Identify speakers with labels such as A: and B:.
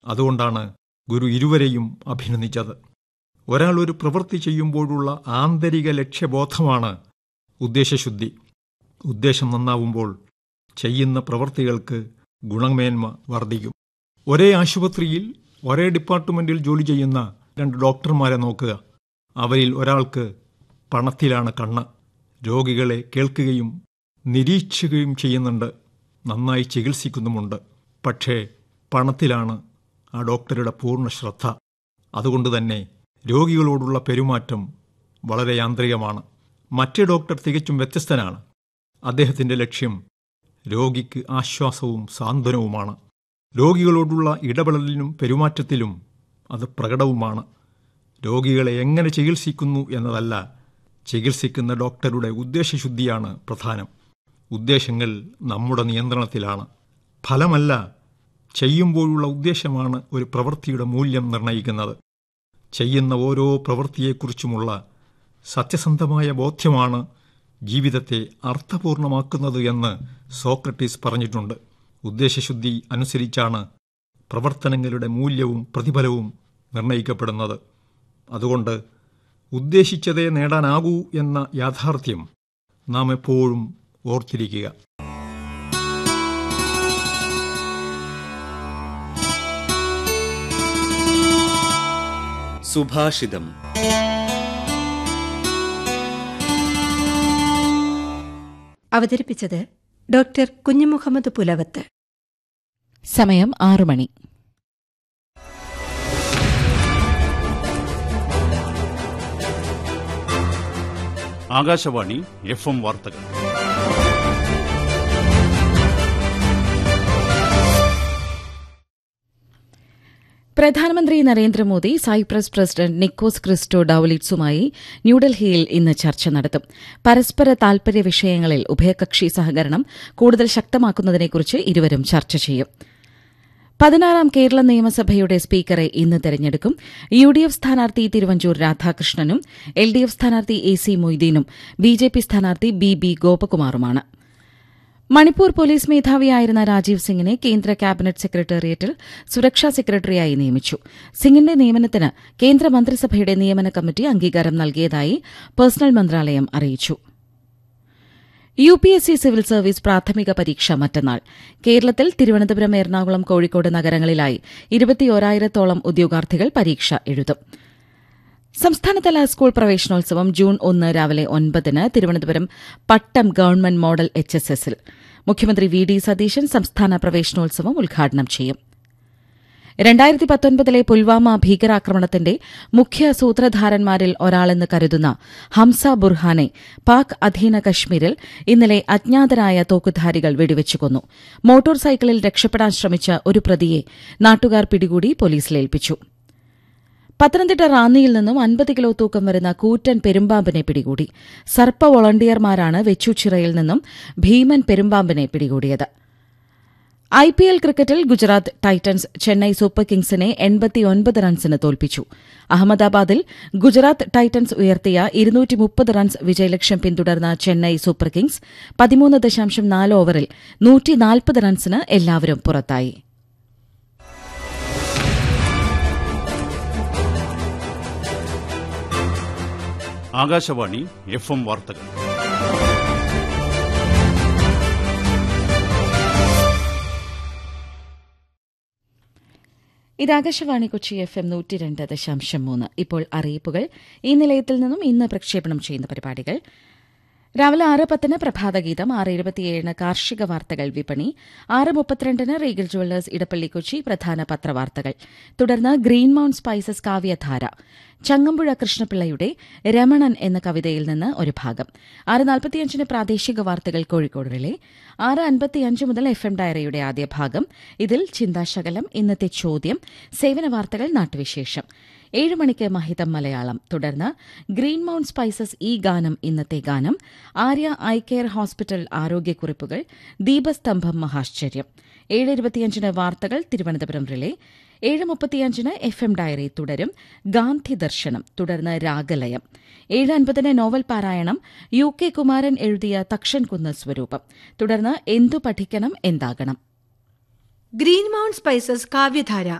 A: അതുകൊണ്ടാണ് ഗുരു ഇരുവരെയും അഭിനന്ദിച്ചത് ഒരാൾ ഒരു പ്രവൃത്തി ചെയ്യുമ്പോഴുള്ള ആന്തരിക ലക്ഷ്യബോധമാണ് ഉദ്ദേശശുദ്ധി ഉദ്ദേശം നന്നാവുമ്പോൾ ചെയ്യുന്ന പ്രവൃത്തികൾക്ക് ഗുണമേന്മ വർദ്ധിക്കും ഒരേ ആശുപത്രിയിൽ ഒരേ ഡിപ്പാർട്ട്മെന്റിൽ ജോലി ചെയ്യുന്ന രണ്ട് ഡോക്ടർമാരെ നോക്കുക അവരിൽ ഒരാൾക്ക് പണത്തിലാണ് കണ്ണ് രോഗികളെ കേൾക്കുകയും നിരീക്ഷിക്കുകയും ചെയ്യുന്നുണ്ട് നന്നായി ചികിത്സിക്കുന്നുമുണ്ട് പക്ഷേ പണത്തിലാണ് ആ ഡോക്ടറുടെ പൂർണ്ണ ശ്രദ്ധ അതുകൊണ്ട് തന്നെ രോഗികളോടുള്ള പെരുമാറ്റം വളരെ യാന്ത്രികമാണ് മറ്റേ ഡോക്ടർ തികച്ചും വ്യത്യസ്തനാണ് അദ്ദേഹത്തിൻ്റെ ലക്ഷ്യം രോഗിക്ക് ആശ്വാസവും സാന്ത്വനവുമാണ് രോഗികളോടുള്ള ഇടപെടലിനും പെരുമാറ്റത്തിലും അത് പ്രകടവുമാണ് രോഗികളെ എങ്ങനെ ചികിത്സിക്കുന്നു എന്നതല്ല ചികിത്സിക്കുന്ന ഡോക്ടറുടെ ഉദ്ദേശശുദ്ധിയാണ് പ്രധാനം ഉദ്ദേശങ്ങൾ നമ്മുടെ നിയന്ത്രണത്തിലാണ് ഫലമല്ല ചെയ്യുമ്പോഴുള്ള ഉദ്ദേശമാണ് ഒരു പ്രവൃത്തിയുടെ മൂല്യം നിർണ്ണയിക്കുന്നത് ചെയ്യുന്ന ഓരോ പ്രവൃത്തിയെക്കുറിച്ചുമുള്ള സത്യസന്ധമായ ബോധ്യമാണ് ജീവിതത്തെ അർത്ഥപൂർണമാക്കുന്നത് എന്ന് സോക്രട്ടീസ് പറഞ്ഞിട്ടുണ്ട് ഉദ്ദേശശുദ്ധി അനുസരിച്ചാണ് പ്രവർത്തനങ്ങളുടെ മൂല്യവും പ്രതിഫലവും നിർണ്ണയിക്കപ്പെടുന്നത് അതുകൊണ്ട് ഉദ്ദേശിച്ചതേ നേടാനാകൂ എന്ന യാഥാർത്ഥ്യം നാം എപ്പോഴും ഓർത്തിരിക്കുക
B: സുഭാഷിതം
C: അവതരിപ്പിച്ചത് ഡോക്ടർ കുഞ്ഞുമുഹമ്മദ് പുലവത്ത്
D: സമയം ആറു മണി
E: ആകാശവാണി എഫ് എം വാർത്തകൾ
D: പ്രധാനമന്ത്രി Narendra Modi Cyprus president Nikos Christo ഡൌലിറ്റ്സുമായി ന്യൂഡൽഹിയിൽ ഇന്ന് ചർച്ച നടത്തും പരസ്പര താൽപര്യ വിഷയങ്ങളിൽ ഉഭയകക്ഷി സഹകരണം കൂടുതൽ ശക്തമാക്കുന്നതിനെക്കുറിച്ച് ഇരുവരും ചർച്ച ചെയ്യും പതിനാറാം കേരള നിയമസഭയുടെ സ്പീക്കറെ ഇന്ന് തെരഞ്ഞെടുക്കും യു ഡി എഫ് സ്ഥാനാർത്ഥി തിരുവഞ്ചൂർ രാധാകൃഷ്ണനും എൽ ഡി എഫ് സ്ഥാനാർത്ഥി എ സി മൊയ്തീനും ബി ജെ പി സ്ഥാനാർത്ഥി ബി ബി ഗോപകുമാറുമാണ് മണിപ്പൂർ പോലീസ് മേധാവിയായിരുന്ന രാജീവ് സിംഗിനെ കേന്ദ്ര ക്യാബിനറ്റ് സെക്രട്ടേറിയറ്റിൽ സുരക്ഷാ സെക്രട്ടറിയായി നിയമിച്ചു സിംഗിന്റെ നിയമനത്തിന് കേന്ദ്ര മന്ത്രിസഭയുടെ നിയമന കമ്മിറ്റി അംഗീകാരം നൽകിയതായി പേഴ്സണൽ മന്ത്രാലയം അറിയിച്ചു U P S C civil service പ്രാഥമിക പരീക്ഷ മറ്റന്നാൾ കേരളത്തിൽ തിരുവനന്തപുരം എറണാകുളം കോഴിക്കോട് നഗരങ്ങളിലായി ഇരുപത്തിയോരായിരത്തോളം ഉദ്യോഗാർത്ഥികൾ പരീക്ഷ എഴുതും സംസ്ഥാനതല സ്കൂൾ പ്രവേശനോത്സവം ജൂൺ ഒന്ന് രാവിലെ ഒൻപതിന് Thiruvananthapuram Pattom government model H S എസിൽ മുഖ്യമന്ത്രി വി ഡി സതീശൻ സംസ്ഥാന പ്രവേശനോത്സവം ഉദ്ഘാടനം ചെയ്യും രണ്ടായിരത്തി പത്തൊൻപതിലെ പുൽവാമ ഭീകരാക്രമണത്തിന്റെ മുഖ്യ സൂത്രധാരന്മാരിൽ ഒരാളെന്ന് കരുതുന്ന ഹംസ ബുർഹാനെ പാക് അധീന കശ്മീരിൽ ഇന്നലെ അജ്ഞാതരായ തോക്കുധാരികൾ വെടിവെച്ചു കൊന്നു മോട്ടോർ സൈക്കിളിൽ രക്ഷപ്പെടാൻ ശ്രമിച്ച ഒരു പ്രതിയെ നാട്ടുകാർ പിടികൂടി പോലീസിലേൽപ്പിച്ചു പത്തനംതിട്ട റാന്നിയിൽ നിന്നും അൻപത് കിലോ തൂക്കം വരുന്ന കൂറ്റൻ പെരുമ്പാമ്പിനെ പിടികൂടി സർപ്പ വോളണ്ടിയർമാരാണ് വെച്ചൂച്ചിറയിൽ നിന്നും ഭീമൻ പെരുമ്പാമ്പിനെ പിടികൂടിയത് ഐ പി എൽ ക്രിക്കറ്റിൽ ഗുജറാത്ത് ടൈറ്റൻസ് ചെന്നൈ സൂപ്പർ കിങ്സിനെ എൺപത്തിയൊൻപത് റൺസിന് തോൽപ്പിച്ചു അഹമ്മദാബാദിൽ ഗുജറാത്ത് ടൈറ്റൻസ് ഉയർത്തിയ ഇരുന്നൂറ്റി മുപ്പത് റൺസ് വിജയലക്ഷ്യം പിന്തുടർന്ന ചെന്നൈ സൂപ്പർ കിങ്സ് പതിമൂന്ന് ദശാംശം നാല് ഓവറിൽ നൂറ്റിനാൽപ്പത് റൺസിന് എല്ലാവരും പുറത്തായി
E: ആകാശവാണി എഫ് എം വാർത്തകൾ
D: ഇത് ആകാശവാണി കൊച്ചി എഫ് എം നൂറ്റി രണ്ട് ദശാംശം മൂന്ന് ഇപ്പോൾ അറിയിപ്പുകൾ ഈ നിലയത്തിൽ നിന്നും ഇന്ന് പ്രക്ഷേപണം ചെയ്യുന്ന പരിപാടികൾ രാവിലെ ആറ് പത്തിന് പ്രഭാതഗീതം ആറ് ഇരുപത്തിയേഴിന് കാർഷിക വാർത്തകൾ വിപണി ആറ് മുപ്പത്തിരണ്ടിന് റീഗൽ ജുവല്ലേഴ്സ് ഇടപ്പള്ളി കൊച്ചി പ്രധാന പത്രവാർത്തകൾ തുടർന്ന് ഗ്രീൻ മൌണ്ട് സ്പൈസസ് കാവ്യധാര ചങ്ങമ്പുഴ കൃഷ്ണപിള്ളയുടെ രമണൻ എന്ന കവിതയിൽ നിന്ന് ഒരു ഭാഗം ആറ് നാൽപ്പത്തിയഞ്ചിന് പ്രാദേശിക വാർത്തകൾ കോഴിക്കോട് റിലേ ആറ് അൻപത്തിയഞ്ച് മുതൽ എഫ് എം ഡയറിയുടെ ആദ്യ ഭാഗം ഇതിൽ ചിന്താശകലം ഇന്നത്തെ ചോദ്യം സേവന വാർത്തകൾ നാട്ടുവിശേഷം ഏഴ് മണിക്ക് മഹിതം മലയാളം തുടർന്ന് ഗ്രീൻ മൌണ്ട് സ്പൈസസ് ഈ ഗാനം ഇന്നത്തെ ഗാനം ആര്യ ഐ കെയർ ഹോസ്പിറ്റൽ ആരോഗ്യക്കുറിപ്പുകൾ ദീപസ്തംഭം മഹാശ്ചര്യം ഏഴ് ഇരുപത്തിയഞ്ചിന് വാർത്തകൾ തിരുവനന്തപുരം റിലേ ഏഴ് മുപ്പത്തിയഞ്ചിന് എഫ് എം ഡയറി തുടരും ഗാന്ധി ദർശനം തുടർന്ന് രാഗലയം ഏഴ് അൻപതിന് നോവൽ പാരായണം യു കെ കുമാരൻ എഴുതിയ തക്ഷൻ കുന്ന് സ്വരൂപം തുടർന്ന് എന്തു പഠിക്കണം എന്താകണം
C: ഗ്രീൻ മൗണ്ട് സ്പൈസസ് കാവ്യധാര